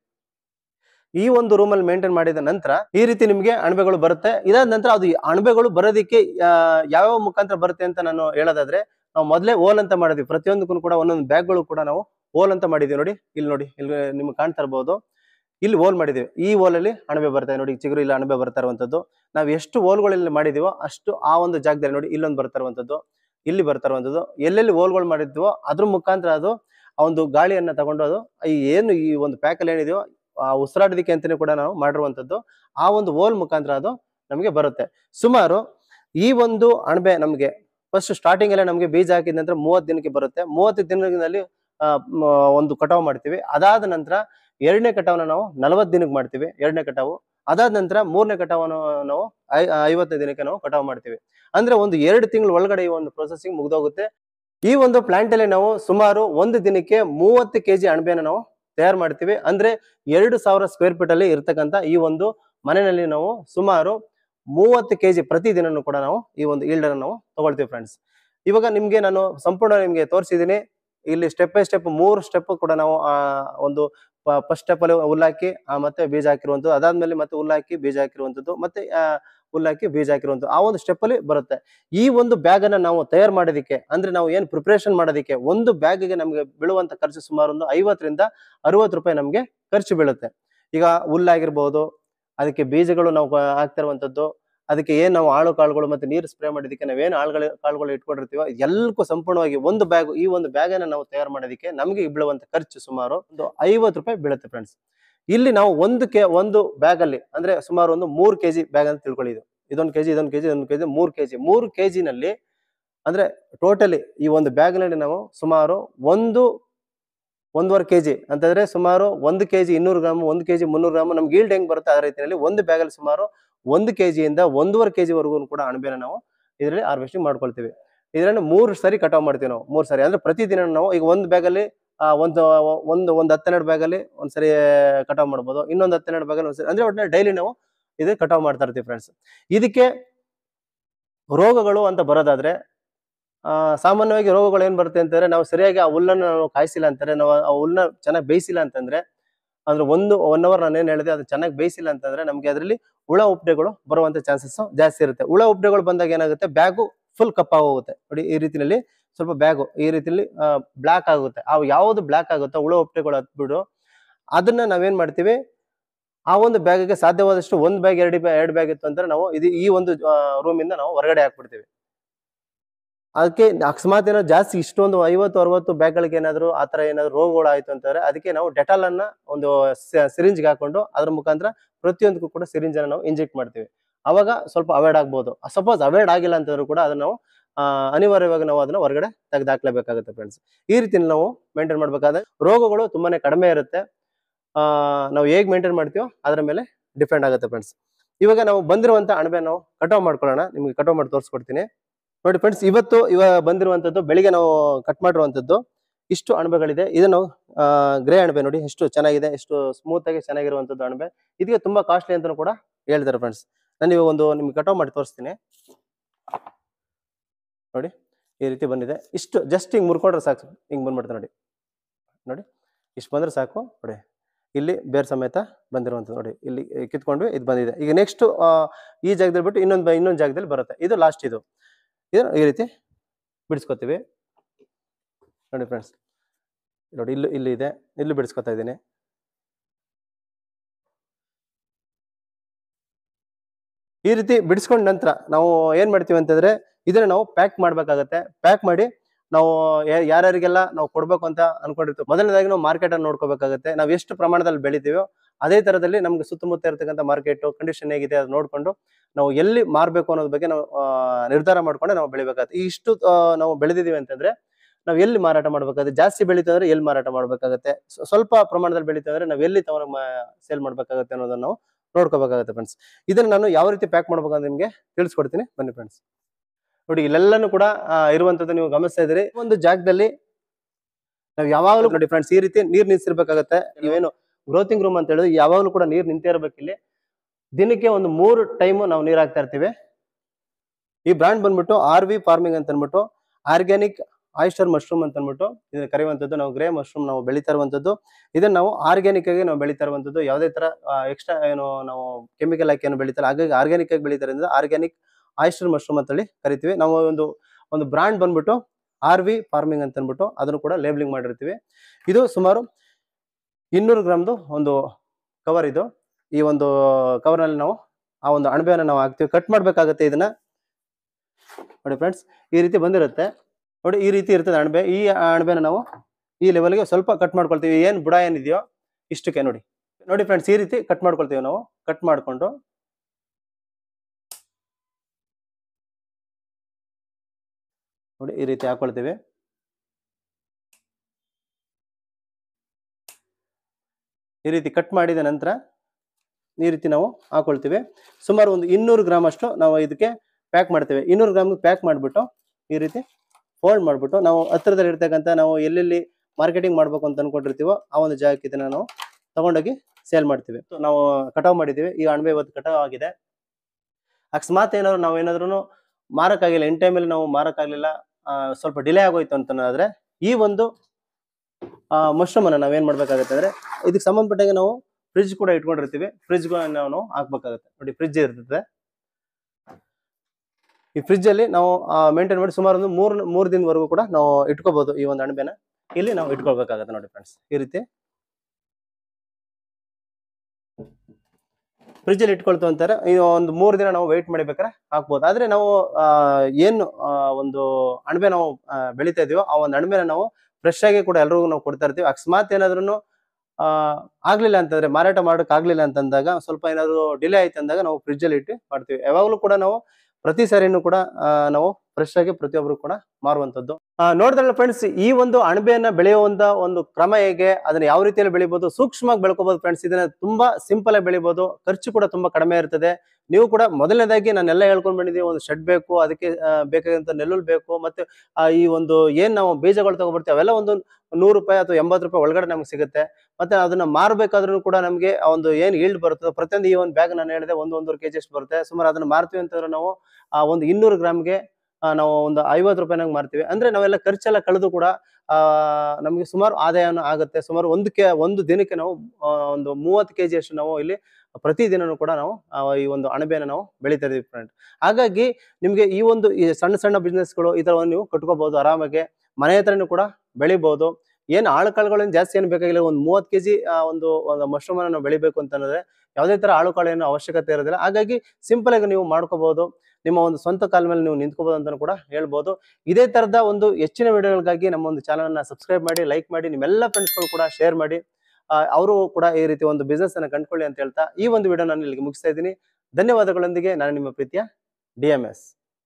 ಈ ಒಂದು ರೂಮ್ ಅಲ್ಲಿ ಮೇಂಟೈನ್ ಮಾಡಿದ ನಂತರ ಈ ರೀತಿ ನಿಮಗೆ ಅಣಬೆಗಳು ಬರುತ್ತೆ ಇದಾದ ನಂತರ ಅದು ಈ ಅಣಬೆಗಳು ಬರೋದಕ್ಕೆ ಆ, ಯಾವ್ಯಾವ ಮುಖಾಂತರ ಬರುತ್ತೆ ಅಂತ ನಾನು ಹೇಳೋದಾದ್ರೆ ನಾವು ಮೊದಲೇ ಓಲ್ ಅಂತ ಮಾಡಿದ್ವಿ ಪ್ರತಿಯೊಂದಕ್ಕೂ ಕೂಡ ಒಂದೊಂದು ಬ್ಯಾಗ್ಗಳು ಕೂಡ ನಾವು ಓಲ್ ಅಂತ ಮಾಡಿದ್ವಿ ನೋಡಿ ಇಲ್ಲಿ ನೋಡಿ ಇಲ್ಲಿ ನಿಮ್ಗೆ ಕಾಣ್ತಾ ಇರ್ಬೋದು ಇಲ್ಲಿ ಓಲ್ ಮಾಡಿದೀವಿ ಈ ಓಲಲ್ಲಿ ಅಣಬೆ ಬರ್ತಾ ಇದೆ ನೋಡಿ ಚಿಗುರು ಇಲ್ಲ ಅಣಬೆ ಬರ್ತಾ ಇರುವಂತದ್ದು ನಾವು ಎಷ್ಟು ಓಲ್ಗಳಲ್ಲಿ ಮಾಡಿದೀವೋ ಅಷ್ಟು ಆ ಒಂದು ಜಾಗದಲ್ಲಿ ನೋಡಿ ಇಲ್ಲೊಂದು ಬರ್ತಾ ಇರುವಂತದ್ದು ಇಲ್ಲಿ ಬರ್ತಾ ಇರುವಂತದ್ದು ಎಲ್ಲೆಲ್ಲಿ ಓಲ್ಗಳು ಮಾಡಿದ್ವೋ ಅದ್ರ ಮುಖಾಂತರ ಅದು ಆ ಒಂದು ಗಾಳಿಯನ್ನ ತಗೊಂಡು ಅದು ಈ ಏನು ಈ ಒಂದು ಪ್ಯಾಕಲ್ಲಿ ಏನಿದೆಯೋ ಆ ಉಸಿರಾಡೋದಕ್ಕೆ ಅಂತಾನೆ ಕೂಡ ನಾವು ಮಾಡಿರುವಂತದ್ದು ಆ ಒಂದು ಓಲ್ ಮುಖಾಂತರ ಅದು ನಮಗೆ ಬರುತ್ತೆ ಸುಮಾರು ಈ ಒಂದು ಅಣಬೆ ನಮಗೆ ಫಸ್ಟ್ ಸ್ಟಾರ್ಟಿಂಗ್ ಅಲ್ಲೇ ನಮಗೆ ಬೀಜ ಹಾಕಿದ ನಂತರ ಮೂವತ್ತು ದಿನಕ್ಕೆ ಬರುತ್ತೆ ಮೂವತ್ತು ದಿನದಲ್ಲಿ ಆ, ಮ- ಒಂದು ಕಟಾವು ಮಾಡ್ತೀವಿ ಅದಾದ ನಂತರ ಎರಡನೇ ಕಟಾವನ್ನ ನಾವು ನಲವತ್ತು ದಿನಕ್ಕೆ ಮಾಡ್ತೀವಿ ಎರಡನೇ ಕಟಾವು ಅದಾದ ನಂತರ ಮೂರನೇ ಕಟಾವನ್ನು ನಾವು ಐ- ಐವತ್ತು ದಿನಕ್ಕೆ ನಾವು ಕಟಾವು ಮಾಡ್ತೀವಿ ಅಂದ್ರೆ ಒಂದು ಎರಡು ತಿಂಗಳ ಒಳಗಡೆ ಈ ಒಂದು ಪ್ರೊಸೆಸಿಂಗ್ ಮುಗ್ದೋಗುತ್ತೆ ಈ ಒಂದು ಪ್ಲಾಂಟ್ ಅಲ್ಲಿ ನಾವು ಸುಮಾರು ಒಂದು ದಿನಕ್ಕೆ ಮೂವತ್ತು ಕೆಜಿ ಅಣಬೆನ ನಾವು ತಯಾರು ಮಾಡ್ತೀವಿ ಅಂದ್ರೆ ಎರಡು ಸಾವಿರ ಸ್ಕ್ವೇರ್ ಫೀಟ್ ಅಲ್ಲಿ ಇರ್ತಕ್ಕಂಥ ಈ ಒಂದು ಮನೆಯಲ್ಲಿ ನಾವು ಸುಮಾರು ಮೂವತ್ತು ಕೆಜಿ ಪ್ರತಿದಿನನೂ ಕೂಡ ನಾವು ಈ ಒಂದು ಈಲ್ಡ್ ಅನ್ನು ನಾವು ತಗೊಳ್ತೀವಿ ಫ್ರೆಂಡ್ಸ್ ಇವಾಗ ನಿಮ್ಗೆ ನಾನು ಸಂಪೂರ್ಣ ನಿಮ್ಗೆ ತೋರಿಸಿದ್ದೀನಿ ಇಲ್ಲಿ ಸ್ಟೆಪ್ ಬೈ ಸ್ಟೆಪ್ ಮೂರು ಸ್ಟೆಪ್ ಕೂಡ ನಾವು ಆ ಒಂದು ಫಸ್ಟ್ ಸ್ಟೆಪ್ ಅಲ್ಲಿ ಹುಲ್ಲಾಕಿ ಆ ಮತ್ತೆ ಬೀಜ ಹಾಕಿರುವಂಥದ್ದು ಅದಾದ್ಮೇಲೆ ಮತ್ತೆ ಹುಲ್ಲಾಕಿ ಬೀಜ ಹಾಕಿರುವಂಥದ್ದು ಮತ್ತೆ ಆ, ಹುಲ್ಲಾಕಿ ಬೀಜ ಹಾಕಿರುವಂಥದ್ದು ಆ ಒಂದು ಸ್ಟೆಪ್ ಅಲ್ಲಿ ಬರುತ್ತೆ ಈ ಒಂದು ಬ್ಯಾಗ್ ಅನ್ನ ನಾವು ತಯಾರು ಮಾಡೋದಕ್ಕೆ ಅಂದ್ರೆ ನಾವು ಏನ್ ಪ್ರಿಪರೇಷನ್ ಮಾಡೋದಕ್ಕೆ ಒಂದು ಬ್ಯಾಗ್ಗೆ ನಮಗೆ ಬೀಳುವಂತ ಖರ್ಚು ಸುಮಾರು ಒಂದು ಐವತ್ತರಿಂದ ಅರವತ್ತು ರೂಪಾಯಿ ನಮಗೆ ಖರ್ಚು ಬೀಳುತ್ತೆ ಈಗ ಹುಲ್ಲಾಗಿರ್ಬೋದು ಅದಕ್ಕೆ ಬೀಜಗಳು ನಾವು ಆ, ಹಾಕ್ತಾ ಇರುವಂತದ್ದು ಅದಕ್ಕೆ ಏನ್ ನಾವು ಆಳು ಕಾಳುಗಳು ಮತ್ತೆ ನೀರು ಸ್ಪ್ರೇ ಮಾಡೋದಕ್ಕೆ ನಾವೇನು ಆಳುಗಳು ಕಾಳುಗಳು ಇಟ್ಕೊಂಡಿರ್ತೀವೋ ಎಲ್ಲಕ್ಕೂ ಸಂಪೂರ್ಣವಾಗಿ ಒಂದು ಬ್ಯಾಗ್ ಈ ಒಂದು ಬ್ಯಾಗ್ ಅನ್ನ ನಾವು ತಯಾರು ಮಾಡೋದಕ್ಕೆ ನಮಗೆ ಬೀಳುವಂತ ಖರ್ಚು ಸುಮಾರು ಒಂದು ಐವತ್ತು ರೂಪಾಯಿ ಬೀಳುತ್ತೆ ಫ್ರೆಂಡ್ಸ್ ಇಲ್ಲಿ ನಾವು ಒಂದು ಕೆ ಒಂದು ಬ್ಯಾಗ್ ಅಲ್ಲಿ ಅಂದ್ರೆ ಸುಮಾರು ಒಂದು ಮೂರು ಕೆಜಿ ಬ್ಯಾಗ್ ಅಂತ ತಿಳ್ಕೊಳ್ಳಿ ಇದು ಇದೊಂದು ಕೆಜಿ ಇದೊಂದು ಕೆಜಿ ಇದೊಂದು ಕೆಜಿ ಮೂರು ಕೆಜಿ ಮೂರು ಕೆಜಿನಲ್ಲಿ ಅಂದ್ರೆ ಟೋಟಲಿ ಈ ಒಂದು ಬ್ಯಾಗ್ ನಲ್ಲಿ ನಾವು ಸುಮಾರು ಒಂದು ಒಂದೂವರೆ ಕೆಜಿ ಅಂತಂದ್ರೆ ಸುಮಾರು ಒಂದು ಕೆಜಿ ಇನ್ನೂರು ಗ್ರಾಮ್ ಒಂದು ಕೆಜಿ ಮುನ್ನೂರು ಗ್ರಾಮ್ ನಮ್ಗೆ ಈಲ್ಡ್ ಹೆಂಗ್ ಬರುತ್ತೆ ಆ ರೀತಿಯಲ್ಲಿ ಒಂದು ಬ್ಯಾಗ್ ಅಲ್ಲಿ ಸುಮಾರು ಒಂದು ಕೆಜಿಯಿಂದ ಒಂದೂವರೆ ಕೆಜಿ ವರೆಗೂ ಕೂಡ ಅಣಬೆನ ನಾವು ಇದರಲ್ಲಿ ಹಾರ್ವೆಸ್ಟಿಂಗ್ ಮಾಡ್ಕೊಳ್ತೀವಿ ಇದನ್ನ ಮೂರು ಸರಿ ಕಟಾವ್ ಮಾಡ್ತೀವಿ ನಾವು ಮೂರು ಸರಿ ಅಂದ್ರೆ ಪ್ರತಿದಿನ ನಾವು ಈಗ ಒಂದು ಬ್ಯಾಗಲ್ಲಿ ಒಂದು ಒಂದು ಒಂದು ಹತ್ತೆರಡು ಬ್ಯಾಗಲ್ಲಿ ಒಂದ್ಸರಿ ಕಟಾವ್ ಮಾಡ್ಬೋದು ಇನ್ನೊಂದು ಹತ್ತೆರಡು ಬ್ಯಾಗಲ್ಲಿ ಒಂದ್ಸರಿ ಅಂದ್ರೆ ಒಟ್ಟಿನಲ್ಲಿ ಡೈಲಿ ನಾವು ಇದು ಕಟಾವ್ ಮಾಡ್ತಾ ಇರ್ತೀವಿ ಫ್ರೆಂಡ್ಸ್ ಇದಕ್ಕೆ ರೋಗಗಳು ಅಂತ ಬರೋದಾದ್ರೆ ಆ, ಸಾಮಾನ್ಯವಾಗಿ ರೋಗಗಳು ಏನ್ ಬರುತ್ತೆ ಅಂತಂದ್ರೆ ನಾವು ಸರಿಯಾಗಿ ಆ ಹುಲ್ಲನ್ನು ನಾವು ಕಾಯಿಸಿಲ್ಲ ಅಂತಾರೆ ನಾವು ಆ ಹುಲ್ಲನ್ನ ಚೆನ್ನಾಗಿ ಬೇಯಿಸಿಲ್ಲ ಅಂತಂದ್ರೆ ಅಂದ್ರೆ ಒಂದು ಒನ್ ಅವರ್ ನಾನು ಏನ್ ಹೇಳಿದೆ ಅದು ಚೆನ್ನಾಗಿ ಬೇಯಿಸಿಲ್ಲ ಅಂತಂದ್ರೆ ನಮ್ಗೆ ಅದರಲ್ಲಿ ಹುಳ ಉಪ್ಟೆಗಳು ಬರುವಂತ ಚಾನ್ಸಸ್ ಜಾಸ್ತಿ ಇರುತ್ತೆ ಹುಳ ಉಪ್ಟೆಗಳು ಬಂದಾಗ ಏನಾಗುತ್ತೆ ಬ್ಯಾಗು ಫುಲ್ ಕಪ್ಪಾಗೋಗುತ್ತೆ ನೋಡಿ ಈ ರೀತಿಯಲ್ಲಿ ಸ್ವಲ್ಪ ಬ್ಯಾಗು ಈ ರೀತಿಯಲ್ಲಿ ಬ್ಲಾಕ್ ಆಗುತ್ತೆ ಆ ಯಾವ್ದು ಬ್ಲಾಕ್ ಆಗುತ್ತೋ ಹುಳ ಉಪ್ಟೆಗಳು ಹತ್ಬಿಡು ಅದನ್ನ ನಾವೇನ್ ಮಾಡ್ತೀವಿ ಆ ಒಂದು ಬ್ಯಾಗ್ಗೆ ಸಾಧ್ಯವಾದಷ್ಟು ಒಂದ್ ಬ್ಯಾಗ್ ಎರಡು ಎರಡು ಬ್ಯಾಗ್ ಇತ್ತು ಅಂದ್ರೆ ನಾವು ಇದು ಈ ಒಂದು ರೂಮಿಂದ ನಾವು ಹೊರಗಡೆ ಹಾಕ್ಬಿಡ್ತೀವಿ ಅದಕ್ಕೆ ಅಕಸ್ಮಾತ್ ಏನೋ ಜಾಸ್ತಿ ಇಷ್ಟೊಂದು ಐವತ್ತು ಅರವತ್ತು ಬ್ಯಾಗ್ಗಳಿಗೆ ಏನಾದ್ರು ಆ ತರ ಏನಾದ್ರು ರೋಗಗಳು ಆಯ್ತು ಅಂತಂದ್ರೆ ಅದಕ್ಕೆ ನಾವು ಡೆಟಾಲ್ ಅನ್ನ ಒಂದು ಸಿರಿಂಜ್ಗೆ ಹಾಕೊಂಡು ಅದ್ರ ಮುಖಾಂತರ ಪ್ರತಿಯೊಂದಕ್ಕೂ ಕೂಡ ಸಿರಿಂಜ್ ಅನ್ನ ನಾವು ಇಂಜೆಕ್ಟ್ ಮಾಡ್ತೀವಿ ಅವಾಗ ಸ್ವಲ್ಪ ಅವಾಯ್ಡ್ ಆಗ್ಬೋದು ಸಪೋಸ್ ಅವಾಯ್ಡ್ ಆಗಿಲ್ಲ ಅಂತಂದ್ರೂ ಕೂಡ ಅದನ್ನ ನಾವು ಆ, ಅನಿವಾರ್ಯವಾಗಿ ನಾವು ಅದನ್ನ ಹೊರಗಡೆ ತೆಗೆದು ಹಾಕ್ಲೇಬೇಕಾಗುತ್ತೆ ಫ್ರೆಂಡ್ಸ್ ಈ ರೀತಿ ನಾವು ಮೇಂಟೈನ್ ಮಾಡ್ಬೇಕಾದ್ರೆ ರೋಗಗಳು ತುಂಬಾನೇ ಕಡಿಮೆ ಇರುತ್ತೆ ಆ ನಾವು ಹೇಗ್ ಮೇಂಟೈನ್ ಮಾಡ್ತೀವೋ ಅದ್ರ ಮೇಲೆ ಡಿಪೆಂಡ್ ಆಗುತ್ತೆ ಫ್ರೆಂಡ್ಸ್ ಇವಾಗ ನಾವು ಬಂದಿರುವಂತ ಅಣಬೆ ನಾವು ಕಟಾವ್ ಮಾಡ್ಕೊಳ್ಳೋಣ ನಿಮ್ಗೆ ಕಟಾವ್ ಮಾಡಿ ತೋರಿಸ್ಕೊಡ್ತೀನಿ ನೋಡಿ ಫ್ರೆಂಡ್ಸ್ ಇವತ್ತು ಇವಾಗ ಬಂದಿರುವಂತದ್ದು ಬೆಳಿಗ್ಗೆ ನಾವು ಕಟ್ ಮಾಡಿರುವಂತದ್ದು ಇಷ್ಟು ಅಣಬೆಗಳಿದೆ ಇದು ನಾವು ಗ್ರೇ ಅಣಬೆ ನೋಡಿ ಎಷ್ಟು ಚೆನ್ನಾಗಿದೆ ಎಷ್ಟು ಸ್ಮೂತ್ ಆಗಿ ಚೆನ್ನಾಗಿರುವಂತದ್ದು ಅಣಬೆ ಇದಕ್ಕೆ ತುಂಬಾ ಕಾಸ್ಟ್ಲಿ ಅಂತಾನು ಕೂಡ ಹೇಳ್ತಾರೆ ಫ್ರೆಂಡ್ಸ್ ನಾನು ಇವಾಗ ಒಂದು ನಿಮ್ಗೆ ಕಟಾವ್ ಮಾಡಿ ತೋರಿಸ್ತೀನಿ ನೋಡಿ ಈ ರೀತಿ ಬಂದಿದೆ ಇಷ್ಟು ಜಸ್ಟ್ ಹಿಂಗ್ ಮುರ್ಕೊಂಡ್ರೆ ಸಾಕು ಹಿಂಗ್ ಬಂದ್ಬಿಡ್ತೆ ನೋಡಿ ನೋಡಿ ಇಷ್ಟು ಬಂದ್ರೆ ಸಾಕು ನೋಡಿ ಇಲ್ಲಿ ಬೇರ್ ಸಮೇತ ಬಂದಿರುವಂಥದ್ದು ನೋಡಿ ಇಲ್ಲಿ ಕಿತ್ಕೊಂಡ್ವಿ ಇದು ಬಂದಿದೆ ಈಗ ನೆಕ್ಸ್ಟ್ ಈ ಜಾಗದಲ್ಲಿ ಬಿಟ್ಟು ಇನ್ನೊಂದು ಇನ್ನೊಂದು ಜಾಗದಲ್ಲಿ ಬರುತ್ತೆ ಇದು ಲಾಸ್ಟ್ ಇದು ಇದು ಈ ರೀತಿ ಬಿಡಿಸ್ಕೊತೀವಿ ನೋಡಿ ಫ್ರೆಂಡ್ಸ್ ನೋಡಿ ಇಲ್ಲಿ ಇಲ್ಲಿ ಇದೆ ಇಲ್ಲಿ ಬಿಡಿಸ್ಕೊತಾ ಇದ್ದೀನಿ ಈ ರೀತಿ ಬಿಡಿಸ್ಕೊಂಡ ನಂತರ ನಾವು ಏನ್ ಮಾಡ್ತೀವಿ ಅಂತಂದ್ರೆ ಇದನ್ನ ನಾವು ಪ್ಯಾಕ್ ಮಾಡ್ಬೇಕಾಗತ್ತೆ ಪ್ಯಾಕ್ ಮಾಡಿ ನಾವು ಯಾ- ಯಾರ್ಯಾರಿಗೆಲ್ಲ ನಾವು ಕೊಡ್ಬೇಕು ಅಂತ ಅನ್ಕೊಂಡಿರ್ತೀವಿ ಮೊದಲನೇದಾಗಿ ನಾವು ಮಾರ್ಕೆಟ್ ಅನ್ನು ನೋಡ್ಕೋಬೇಕಾಗುತ್ತೆ ನಾವು ಎಷ್ಟು ಪ್ರಮಾಣದಲ್ಲಿ ಬೆಳಿತೀವೋ ಅದೇ ತರದಲ್ಲಿ ನಮ್ಗೆ ಸುತ್ತಮುತ್ತ ಇರತಕ್ಕಂಥ ಮಾರ್ಕೆಟ್ ಕಂಡೀಷನ್ ಹೇಗಿದೆ ಅದು ನೋಡ್ಕೊಂಡು ನಾವು ಎಲ್ಲಿ ಮಾರ್ಬೇಕು ಅನ್ನೋದ್ರ ಬಗ್ಗೆ ನಾವು ಆ, ನಿರ್ಧಾರ ಮಾಡ್ಕೊಂಡು ನಾವು ಬೆಳಿಬೇಕಾಗುತ್ತೆ ಈ ಇಷ್ಟು ಆ, ನಾವು ಬೆಳೆದಿದೀವಿ ಅಂತಂದ್ರೆ ನಾವು ಎಲ್ಲಿ ಮಾರಾಟ ಮಾಡ್ಬೇಕಾಗುತ್ತೆ ಜಾಸ್ತಿ ಬೆಳೀತಂದ್ರೆ ಎಲ್ಲಿ ಮಾರಾಟ ಮಾಡ್ಬೇಕಾಗುತ್ತೆ ಸ್ವ- ಸ್ವಲ್ಪ ಪ್ರಮಾಣದಲ್ಲಿ ಬೆಳೀತಂದ್ರೆ ನಾವು ಎಲ್ಲಿ ತಗೊಂಡು ಸೇಲ್ ಮಾಡ್ಬೇಕಾಗುತ್ತೆ ಅನ್ನೋದನ್ನ ನಾವು ನೋಡ್ಕೋಬೇಕಾಗುತ್ತೆ ಫ್ರೆಂಡ್ಸ್ ಇದನ್ನ ನಾನು ಯಾವ ರೀತಿ ಪ್ಯಾಕ್ ಮಾಡ್ಬೇಕು ಅಂತ ನಿಮ್ಗೆ ತಿಳಿಸ್ಕೊಡ್ತೀನಿ ಬನ್ನಿ ಫ್ರೆಂಡ್ಸ್ ನೋಡಿ ಇಲ್ಲೆಲ್ಲಾನು ಕೂಡ ಆ, ಇರುವಂತದ್ದು ನೀವು ಗಮನಿಸ್ತಾ ಇದ್ದೀರಿ ಒಂದು ಜಾಗದಲ್ಲಿ ನಾವು ಯಾವಾಗಲೂ ನೋಡಿ ಫ್ರೆಂಡ್ಸ್ ಈ ರೀತಿ ನೀರ್ ನಿಲ್ಸಿರ್ಬೇಕಾಗತ್ತೆ ಇವೇನು ಗ್ರೋತಿಂಗ್ ರೂಮ್ ಅಂತ ಹೇಳಿದ್ರೆ ಯಾವಾಗಲೂ ಕೂಡ ನೀರ್ ನಿಂತೇ ಇರ್ಬೇಕು ಇಲ್ಲಿ ದಿನಕ್ಕೆ ಒಂದು ಮೂರು ಟೈಮ್ ನಾವು ನೀರ್ ಹಾಕ್ತಾ ಇರ್ತೀವಿ ಈ ಬ್ರಾಂಡ್ ಬಂದ್ಬಿಟ್ಟು ಆರ್ ವಿ ಫಾರ್ಮಿಂಗ್ ಅಂತ ಅಂದ್ಬಿಟ್ಟು ಆರ್ಗ್ಯಾನಿಕ್ ಆಯಿಸ್ಟರ್ ಮಶ್ರೂಮ್ ಅಂತ ಅಂದ್ಬಿಟ್ಟು ಇದನ್ನ ಕರೆಯುವಂಥದ್ದು ನಾವು ಗ್ರೇ ಮಶ್ರೂಮ್ ನಾವು ಬೆಳೀತಾ ಇರುವಂಥದ್ದು ಇದನ್ನ ನಾವು ಆರ್ಗ್ಯಾನಿಕ್ ಆಗಿ ನಾವು ಬೆಳೀತಾ ಇರುವಂಥದ್ದು ಯಾವುದೇ ತರ ಎಕ್ಸ್ಟ್ರಾ ಏನು ನಾವು ಕೆಮಿಕಲ್ ಹಾಕಿ ಏನು ಬೆಳೀತಾರೆ ಹಾಗಾಗಿ ಆರ್ಗ್ಯಾನಿಕ್ ಆಗಿ ಬೆಳೀತಾರಿಂದ ಆರ್ಗ್ಯಾನಿಕ್ ಆಯಿಸ್ಟರ್ ಮಶ್ರೂಮ್ ಅಂತೇಳಿ ಕರಿತೀವಿ ನಾವು ಒಂದು ಒಂದು ಬ್ರಾಂಡ್ ಬಂದ್ಬಿಟ್ಟು ಆರ್ ವಿ ಫಾರ್ಮಿಂಗ್ ಅಂತ ಅಂದ್ಬಿಟ್ಟು ಅದನ್ನು ಕೂಡ ಲೇಬ್ಲಿಂಗ್ ಮಾಡಿರ್ತೀವಿ ಇದು ಸುಮಾರು ಇನ್ನೂರು ಗ್ರಾಮ್ದು ಒಂದು ಕವರ್ ಇದು ಈ ಒಂದು ಕವರ್ನಲ್ಲಿ ನಾವು ಆ ಒಂದು ಅಣಬೆಯನ್ನು ನಾವು ಹಾಕ್ತೀವಿ ಕಟ್ ಮಾಡ್ಬೇಕಾಗತ್ತೆ ಇದನ್ನ ನೋಡಿ ಫ್ರೆಂಡ್ಸ್ ಈ ರೀತಿ ಬಂದಿರುತ್ತೆ ನೋಡಿ ಈ ರೀತಿ ಇರ್ತದೆ ಅಣಬೆ ಈ ಅಣಬೆನ ನಾವು ಈ ಲೆವೆಲ್ಗೆ ಸ್ವಲ್ಪ ಕಟ್ ಮಾಡ್ಕೊಳ್ತೀವಿ ಏನ್ ಬುಡ ಏನಿದೆಯೋ ಇಷ್ಟಕ್ಕೆ ನೋಡಿ ನೋಡಿ ಫ್ರೆಂಡ್ಸ್ ಈ ರೀತಿ ಕಟ್ ಮಾಡ್ಕೊಳ್ತೀವಿ ನಾವು ಕಟ್ ಮಾಡ್ಕೊಂಡು ನೋಡಿ ಈ ರೀತಿ ಹಾಕೊಳ್ತೀವಿ ಈ ರೀತಿ ಕಟ್ ಮಾಡಿದ ನಂತರ ಈ ರೀತಿ ನಾವು ಹಾಕೊಳ್ತೀವಿ ಸುಮಾರು ಒಂದು ಇನ್ನೂರು ಗ್ರಾಮ್ ಅಷ್ಟು ನಾವು ಇದಕ್ಕೆ ಪ್ಯಾಕ್ ಮಾಡ್ತೇವೆ ಇನ್ನೂರು ಗ್ರಾಮ್ ಪ್ಯಾಕ್ ಮಾಡಿಬಿಟ್ಟು ಈ ರೀತಿ ಫೋಲ್ಡ್ ಮಾಡಿಬಿಟ್ಟು ನಾವು ಹತ್ರದಲ್ಲಿ ಇರ್ತಕ್ಕಂಥ ನಾವು ಎಲ್ಲೆಲ್ಲಿ ಮಾರ್ಕೆಟಿಂಗ್ ಮಾಡ್ಬೇಕು ಅಂತ ಅನ್ಕೊಂಡಿರ್ತೀವೋ ಆ ಒಂದು ಜಾಗಕ್ಕೆ ಇದನ್ನ ನಾವು ತಗೊಂಡೋಗಿ ಸೇಲ್ ಮಾಡ್ತೀವಿ So, ನಾವು ಕಟಾವ್ ಮಾಡಿದ್ದೀವಿ ಈ ಅಣಬೆ ಇವತ್ತು ಕಟಾವ್ ಆಗಿದೆ ಅಕಸ್ಮಾತ್ ಏನಾದ್ರು ನಾವು ಏನಾದ್ರು ಮಾರಕ್ಕಾಗಿಲ್ಲ ಇನ್ ಟೈಮಲ್ಲಿ ನಾವು ಮಾರಕ್ಕಾಗ್ಲಿಲ್ಲ ಆ, ಸ್ವಲ್ಪ ಡಿಲೇ ಆಗೋಯ್ತು ಅಂತಂದ್ರೆ ಈ ಒಂದು ಮಶ್ರೂಮ್ ಅನ್ನ ನಾವೇನ್ ಮಾಡ್ಬೇಕಾಗತ್ತೆ ಅಂದ್ರೆ ಇದಕ್ಕೆ ಸಂಬಂಧಪಟ್ಟಾಗ ನಾವು ಫ್ರಿಜ್ ಕೂಡ ಇಟ್ಕೊಂಡಿರ್ತೀವಿ ಫ್ರಿಜ್ ನಾವು ಹಾಕ್ಬೇಕಾಗುತ್ತೆ ನೋಡಿ ಫ್ರಿಜ್ ಇರ್ತದೆ ಈ ಫ್ರಿಜ್ ಅಲ್ಲಿ ನಾವು ಮೇಂಟೈನ್ ಮಾಡಿ ಸುಮಾರು ಒಂದು ಮೂರ್ ಮೂರ್ ದಿನದವರೆಗೂ ಕೂಡ ನಾವು ಇಟ್ಕೋಬಹುದು ಈ ಒಂದು ಅಣಬೆನ ಇಲ್ಲಿ ನಾವು ಇಟ್ಕೊಳ್ಬೇಕಾಗತ್ತೆ ನೋಡಿ ಫ್ರೆಂಡ್ಸ್ ಈ ರೀತಿ ಫ್ರಿಜ್ ಅಲ್ಲಿ ಇಟ್ಕೊಳ್ತು ಅಂತಾರೆ ಇದು ಒಂದು ಮೂರು ದಿನ ನಾವು ವೆಯ್ಟ್ ಮಾಡಿಬೇಕಾದ್ರೆ ಹಾಕ್ಬೋದು ಆದ್ರೆ ನಾವು ಆ, ಏನು ಆ, ಒಂದು ಅಣಬೆ ನಾವು ಆ, ಬೆಳಿತಾ ಇದೀವೋ ಆ ಒಂದು ಅಣಬೆನ ನಾವು ಫ್ರೆಶ್ ಆಗಿ ಕೂಡ ಎಲ್ರಿಗೂ ನಾವು ಕೊಡ್ತಾ ಇರ್ತೀವಿ ಅಕಸ್ಮಾತ್ ಏನಾದ್ರೂ ಆ ಆಗ್ಲಿಲ್ಲ ಅಂತಂದ್ರೆ ಮಾರಾಟ ಮಾಡಕ್ ಆಗ್ಲಿಲ್ಲ ಅಂತಂದಾಗ ಸ್ವಲ್ಪ ಏನಾದ್ರು ಡಿಲೇ ಆಯ್ತು ಅಂದಾಗ ನಾವು ಫ್ರಿಜ್ ಅಲ್ಲಿ ಇಟ್ಟು ಮಾಡ್ತೀವಿ ಯಾವಾಗಲೂ ಕೂಡ ನಾವು ಪ್ರತಿ ಸಾರಿನೂ ಕೂಡ ಆ, ನಾವು ಫ್ರೆಶ್ ಆಗಿ ಪ್ರತಿಯೊಬ್ಬರು ಕೂಡ ಮಾರುವಂತದ್ದು ಆ, ನೋಡಿದ್ರಲ್ಲ ಫ್ರೆಂಡ್ಸ್ ಈ ಒಂದು ಅಣಬೆಯನ್ನ ಬೆಳೆಯುವಂತ ಒಂದು ಕ್ರಮ ಹೇಗೆ ಅದನ್ನ ಯಾವ ರೀತಿಯಲ್ಲಿ ಬೆಳಿಬಹುದು ಸೂಕ್ಷ್ಮವಾಗಿ ಬೆಳ್ಕೋಬಹುದು ಫ್ರೆಂಡ್ಸ್ ಇದನ್ನ ತುಂಬಾ ಸಿಂಪಲ್ ಆಗಿ ಬೆಳಿಬಹುದು ಖರ್ಚು ಕೂಡ ತುಂಬಾ ಕಡಿಮೆ ಇರ್ತದೆ ನೀವು ಕೂಡ ಮೊದಲನೇದಾಗಿ ನಾನೆಲ್ಲ ಹೇಳ್ಕೊಂಡ್ ಬಂದಿದ್ದೀವಿ ಒಂದು ಶೆಡ್ ಬೇಕು ಅದಕ್ಕೆ ಆ, ಬೇಕಾದಂತ ನೆಲ್ಲುಲ್ ಬೇಕು ಮತ್ತೆ ಆ, ಈ ಒಂದು ಏನ್ ನಾವು ಬೀಜಗಳು ತಗೊಬರ್ತೀವಿ ಅವೆಲ್ಲ ಒಂದು ನೂರು ರೂಪಾಯಿ ಅಥವಾ ಎಂಬತ್ತು ರೂಪಾಯಿ ಒಳಗಡೆ ನಮ್ಗೆ ಸಿಗುತ್ತೆ ಮತ್ತೆ ಅದನ್ನ ಮಾರಬೇಕಾದ್ರೂ ಕೂಡ ನಮಗೆ ಆ ಒಂದು ಏನ್ ಈಲ್ಡ್ ಬರುತ್ತೆ ಪ್ರತಿಯೊಂದು ಈ ಒಂದು ಬ್ಯಾಗ್ ನಾನು ಹೇಳಿದೆ ಒಂದು ಒಂದೂವರೆ ಕೆಜಿ ಅಷ್ಟು ಬರುತ್ತೆ ಸುಮಾರು ಅದನ್ನ ಮಾರ್ತೀವಿ ಅಂತಂದ್ರೆ ನಾವು ಆ ಒಂದು ಇನ್ನೂರು ಗ್ರಾಮ್ಗೆ ನಾವು ಒಂದು ಐವತ್ತು ರೂಪಾಯಿನಾಗ ಮಾರ್ತೀವಿ ಅಂದ್ರೆ ನಾವೆಲ್ಲ ಖರ್ಚೆಲ್ಲ ಕಳೆದು ಕೂಡ ಆ ನಮಗೆ ಸುಮಾರು ಆದಾಯನ ಆಗುತ್ತೆ ಸುಮಾರು ಒಂದು ಕೆ ಒಂದು ದಿನಕ್ಕೆ ನಾವು ಆ, ಒಂದು ಮೂವತ್ತು ಕೆಜಿ ಅಷ್ಟು ನಾವು ಇಲ್ಲಿ ಪ್ರತಿದಿನನೂ ಕೂಡ ನಾವು ಆ, ಈ ಒಂದು ಅಣಬೆಯನ್ನು ನಾವು ಬೆಳೀತಾ ಇದೀವಿ ಫ್ರೆಂಡ್ ಹಾಗಾಗಿ ನಿಮಗೆ ಈ ಒಂದು ಈ ಸಣ್ಣ ಸಣ್ಣ ಬಿಸ್ನೆಸ್ಗಳು ಈ ಥರವನ್ನು ನೀವು ಕಟ್ಕೋಬಹುದು ಆರಾಮಾಗಿ ಮನೆ ಹತ್ರನೂ ಕೂಡ ಬೆಳಿಬಹುದು ಏನು ಆಳುಕಾಳುಗಳೇನು ಜಾಸ್ತಿ ಏನು ಬೇಕಾಗಿಲ್ಲ ಒಂದು ಮೂವತ್ತು ಕೆಜಿ ಒಂದು ಒಂದು ಮಶ್ರೂಮ್ ಅನ್ನು ನಾವು ಬೆಳಿಬೇಕು ಅಂತಂದ್ರೆ ಯಾವುದೇ ತರ ಆಳುಕಾಳು ಏನು ಅವಶ್ಯಕತೆ ಇರೋದಿಲ್ಲ ಹಾಗಾಗಿ ಸಿಂಪಲ್ ಆಗಿ ನೀವು ಮಾಡ್ಕೋಬಹುದು ನಿಮ್ಮ ಒಂದು ಸ್ವಂತ ಕಾಲ ಮೇಲೆ ನೀವು ನಿಂತ್ಕೋಬಹುದು ಅಂತ ಕೂಡ ಹೇಳ್ಬೋದು ಇದೇ ತರದ ಒಂದು ಹೆಚ್ಚಿನ ವಿಡಿಯೋಗಳಿಗಾಗಿ ನಮ್ಮ ಒಂದು ಚಾನಲ್ ಅನ್ನ ಸಬ್ಸ್ಕ್ರೈಬ್ ಮಾಡಿ ಲೈಕ್ ಮಾಡಿ ನಿಮ್ಮೆಲ್ಲ ಫ್ರೆಂಡ್ಸ್ಗಳು ಕೂಡ ಶೇರ್ ಮಾಡಿ ಅವರು ಕೂಡ ಈ ರೀತಿ ಒಂದು ಬಿಸ್ನೆಸ್ ಅನ್ನ ಕಂಡ್ಕೊಳ್ಳಿ ಅಂತ ಹೇಳ್ತಾ ಈ ಒಂದು ವಿಡಿಯೋ ನಾನು ಇಲ್ಲಿಗೆ ಮುಗಿಸ್ತಾ ಇದ್ದೀನಿ ಧನ್ಯವಾದಗಳೊಂದಿಗೆ ನಾನು ನಿಮ್ಮ ಪ್ರೀತಿಯ ಡಿ ಎಂ ಎಸ್